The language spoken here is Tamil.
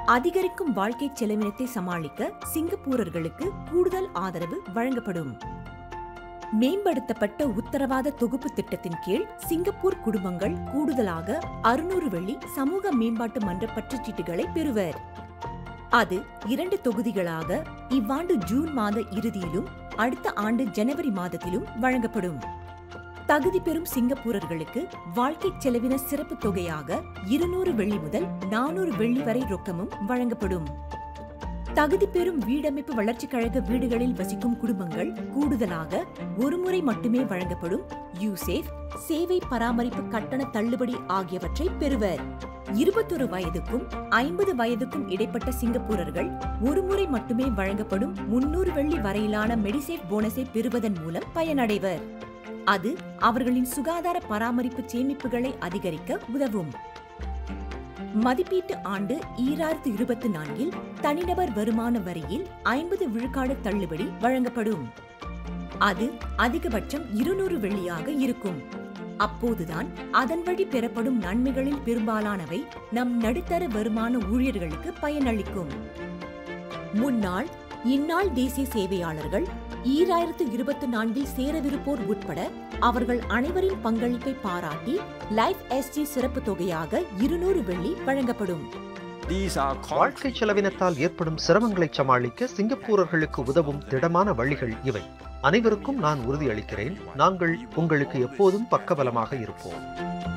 அதிகரிக்கும் வாழ்க்கை செலவினத்தை சமாளிக்க சிங்கப்பூரர்களுக்கு கூடுதல் ஆதரவு வழங்கப்படும் மேம்படுத்தப்பட்ட உத்தரவாத தொகுப்பு திட்டத்தின் கீழ் சிங்கப்பூர் குடும்பங்கள் கூடுதலாக அறுநூறு வெள்ளி சமூக மேம்பாட்டு மன்ற பற்றுச்சீட்டுகளை பெறுவர் அது இரண்டு தொகுதிகளாக இவ்வாண்டு ஜூன் மாத இறுதியிலும் அடுத்த ஆண்டு ஜனவரி மாதத்திலும் வழங்கப்படும் தகுதி பெறும் சிங்கப்பூரர்களுக்கு வாழ்க்கை செலவின சிறப்பு தொகையாக இருநூறு வெள்ளி முதல் நானூறு வெள்ளி வரை ரொக்கமும் வழங்கப்படும் தகுதி பெறும் வீடமைப்பு வளர்ச்சிக் கழக வீடுகளில் வசிக்கும் குடும்பங்கள் கூடுதலாக ஒருமுறை மட்டுமே வழங்கப்படும் யூசேஃப் சேவை பராமரிப்பு கட்டண தள்ளுபடி ஆகியவற்றை பெறுவர் இருபத்தொரு வயதுக்கும் ஐம்பது வயதுக்கும் இடைப்பட்ட சிங்கப்பூரர்கள் ஒருமுறை மட்டுமே வழங்கப்படும் முன்னூறு வெள்ளி வரையிலான மெடிசேஃப் போனஸை பெறுவதன் மூலம் பயனடைவர் அது அவர்களின் சுகாதார பராமரிப்பு சேமிப்புகளை அதிகரிக்க உதவும் மதிப்பீட்டு ஆண்டு ஈராயிரத்து இருபத்தி நான்கில் தனிநபர் வருமான வரியில் ஐம்பது விழுக்காடு தள்ளுபடி வழங்கப்படும் அது அதிகபட்சம் இருநூறு வெள்ளியாக இருக்கும் அப்போதுதான் அதன் வழி பெறப்படும் நன்மைகளில் பெரும்பாலானவை நம் நடுத்தர வருமான ஊழியர்களுக்கு பயனளிக்கும் முன்னாள் இந்நாள் தேசிய சேவையாளர்கள் ஈராயிரத்து இருபத்தி நான்கில் சேரவிருப்போர் உட்பட அவர்கள் அனைவரின் பங்களிப்பை பாராட்டி லைஃப் எஸ்டி சிறப்பு தொகையாக இருநூறு வெள்ளி வழங்கப்படும் These are வாழ்க்கை செலவினத்தால் ஏற்படும் சிரமங்களை சமாளிக்க சிங்கப்பூரர்களுக்கு உதவும் திடமான வழிகள் இவை அனைவருக்கும் நான் உறுதியளிக்கிறேன் நாங்கள் உங்களுக்கு எப்போதும் பக்கபலமாக இருப்போம்